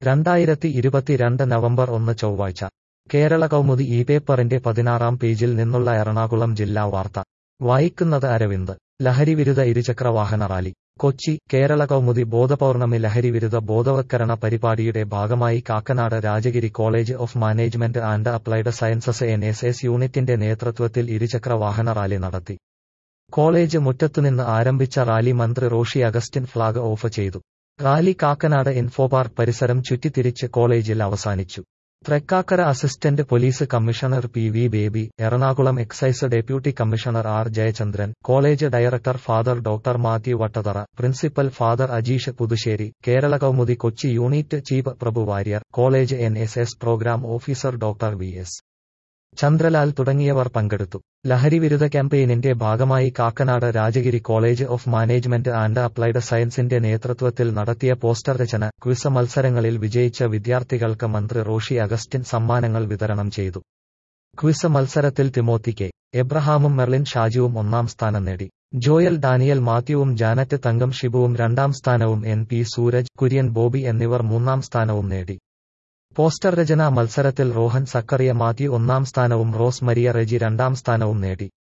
രണ്ടായിരത്തി ഇരുപത്തിരണ്ട് നവംബർ ഒന്ന് ചൊവ്വാഴ്ച കേരള കൗമുദി ഈ പേപ്പറിന്റെ പതിനാറാം പേജിൽ നിന്നുള്ള എറണാകുളം ജില്ലാ വാർത്ത വായിക്കുന്നത് അരവിന്ദ് ലഹരിവിരുദ്ധ ഇരുചക്രവാഹന റാലി കൊച്ചി കേരള കൗമുദി ബോധപൗർണമി ലഹരിവിരുദ്ധ ബോധവത്കരണ പരിപാടിയുടെ ഭാഗമായി Kakkanad Rajagiri college of management and applied sciences N S S യൂണിറ്റിന്റെ നേതൃത്വത്തിൽ ഇരുചക്രവാഹന റാലി നടത്തി കോളേജ് മുറ്റത്തുനിന്ന് ആരംഭിച്ച റാലി മന്ത്രി റോഷി അഗസ്റ്റിൻ ഫ്ളാഗ് ഓഫ് ചെയ്തു റാലി കാക്കനാട് ഇൻഫോപാർക്ക് പരിസരം ചുറ്റിത്തിരിച്ച് കോളേജിൽ അവസാനിച്ചു Thrikkakara assistant police commissioner P V Baby Ernakulam excise deputy commissioner R Jayachandran college director father doctor Mathew Vattathara principal father Ajeesh Puthussery Kerala Kaumudi Kochi unit chief Prabhu Warrier college N S S program officer doctor V S Chandralal തുടങ്ങിയവർ പങ്കെടുത്തു ലഹരിവിരുദ്ധ ക്യാമ്പയിനിന്റെ ഭാഗമായി Kakkanad Rajagiri college of management and applied സയൻസിന്റെ നേതൃത്വത്തിൽ നടത്തിയ poster രചന quiz മത്സരങ്ങളിൽ വിജയിച്ച വിദ്യാർത്ഥികൾക്ക് മന്ത്രി റോഷി അഗസ്റ്റിൻ സമ്മാനങ്ങൾ വിതരണം ചെയ്തു ക്വിസ് മത്സരത്തിൽ തിമോത്തി കെ എബ്രഹാമും മെർലിൻ ഷാജുവും ഒന്നാം സ്ഥാനം നേടി ജോയൽ ഡാനിയൽ മാത്യുവും ജാനറ്റ് തങ്കം ഷിബുവും രണ്ടാം സ്ഥാനവും N P Sooraj Kurian Bobby എന്നിവർ മൂന്നാം സ്ഥാനവും നേടി പോസ്റ്റർ രചനാ മത്സരത്തിൽ റോഹൻ സക്കറിയ മാത്യു ഒന്നാം സ്ഥാനവും റോസ് മരിയ റെജി രണ്ടാം സ്ഥാനവും നേടി